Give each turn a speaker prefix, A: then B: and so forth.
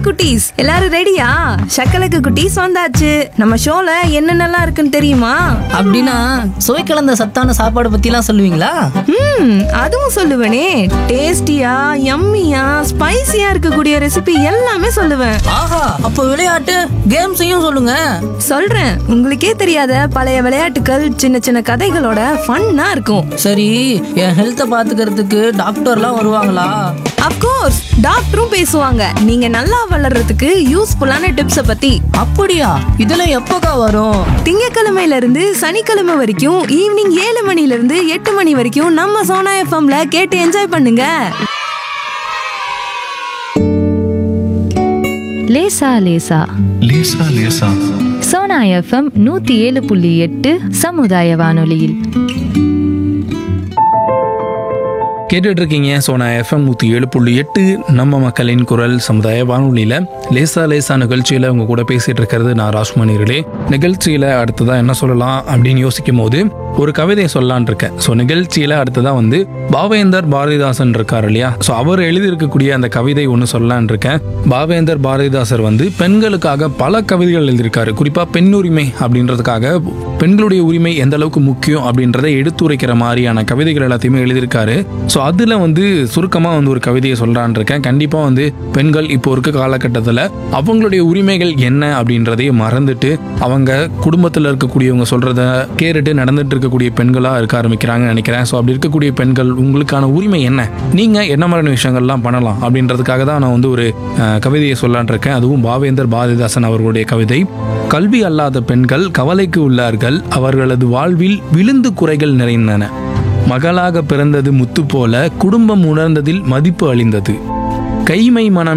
A: குட்டீஸ் எல்லாரும் ரெடியா சக்கலக்கு குட்டீஸ் வந்தாச்சு நம்ம ஷோல என்னென்னலாம் இருக்குன்னு தெரியுமா
B: அப்படின்னா சுவை கலந்த சத்தான சாப்பாடு பத்திலாம் சொல்லுவீங்களா
A: ம் அதுவும் சொல்லுவேனே டேஸ்டியா யம்மியா ஸ்பைசியா இருக்கக்கூடிய ரெசிபி எல்லாமே சொல்லுவேன்
B: ஆஹா அப்ப விளையாட்டு கேம்ஸையும் சொல்லுங்க
A: சொல்றேன் உங்களுக்கே தெரியாத பழைய விளையாட்டுகள் சின்ன சின்ன கதைகளோட ஃபன்னா இருக்கும்
B: சரி என் ஹெல்த்தை பாத்துக்கிறதுக்கு டாக்டர்லாம் வருவாங்களா
A: அப்கோர்ஸ் டாக்டரும் பேசுவாங்க நீங்க நல்லா வளர்றதுக்கு யூஸ்ஃபுல்லான டிப்ஸ பத்தி
B: அப்படியா இதெல்லாம் எப்போக்கா வரும்
A: திங்கக்கிழமையில இருந்து சனிக்கிழமை வரைக்கும் ஈவினிங் ஏழு மணில இருந்து எட்டு மணி வரைக்கும் நம்ம சோனா எஃப்எம்ல கேட்டு என்ஜாய் பண்ணுங்க
C: லேசா லேசா
D: லேசா லேசா
C: சோனா எஃப்எம் நூத்தி ஏழு புள்ளி எட்டு சமுதாய வானொலியில்
E: கேட்டுட்டு இருக்கீங்க சோனா எஃப்எம் நூற்றி ஏழு புள்ளி எட்டு நம்ம மக்களின் குரல் சமுதாய வானொலியில் லேசா லேசா நிகழ்ச்சியில் உங்க கூட பேசிட்டு இருக்கிறது நான் ராஜ்மணிகளே நிகழ்ச்சியில் அடுத்ததாக என்ன சொல்லலாம் அப்படின்னு யோசிக்கும் போது ஒரு கவிதை சொல்லலான் இருக்கேன் ஸோ நிகழ்ச்சியில் அடுத்ததாக வந்து பாவேந்தர் பாரதிதாசன் இருக்கார் இல்லையா ஸோ அவர் எழுதியிருக்கக்கூடிய அந்த கவிதை ஒன்று சொல்லலான் இருக்கேன் பாவேந்தர் பாரதிதாசர் வந்து பெண்களுக்காக பல கவிதைகள் எழுதியிருக்காரு குறிப்பாக பெண் உரிமை அப்படின்றதுக்காக பெண்களுடைய உரிமை எந்த அளவுக்கு முக்கியம் அப்படின்றத எடுத்துரைக்கிற மாதிரியான கவிதைகள் எல்லாத்தையுமே எழுதியிருக்காரு ஸோ அதில் வந்து சுருக்கமாக வந்து ஒரு கவிதையை சொல்கிறான் இருக்கேன் கண்டிப்பாக வந்து பெண்கள் இப்போ இருக்க காலகட்டத்தில் அவங்களுடைய உரிமைகள் என்ன அப்படின்றதையும் மறந்துட்டு அவங்க குடும்பத்தில் இருக்கக்கூடியவங்க சொல்கிறத கேட்டுட்டு நடந்துட்டு இருக்கக்கூடிய பெண்களாக இருக்க ஆரம்பிக்கிறாங்கன்னு நினைக்கிறேன் ஸோ அப்படி இருக்கக்கூடிய பெண்கள் உங்களுக்கான உரிமை என்ன நீங்கள் என்ன மாதிரியான விஷயங்கள்லாம் பண்ணலாம் அப்படின்றதுக்காக தான் நான் வந்து ஒரு அஹ், கவிதையை சொல்லலான் இருக்கேன் அதுவும் பாவேந்தர் பாரதிதாசன் அவர்களுடைய கவிதை கல்வி அல்லாத பெண்கள் கவலைக்கு உள்ளார்கள் அவர்களது வாழ்வில் விழுந்து குறைகள் நிறைந்தன மகளாக பிறந்தது முத்து போல குடும்பம் உணர்ந்ததில் மதிப்பு அழிந்தது கைமை மனம்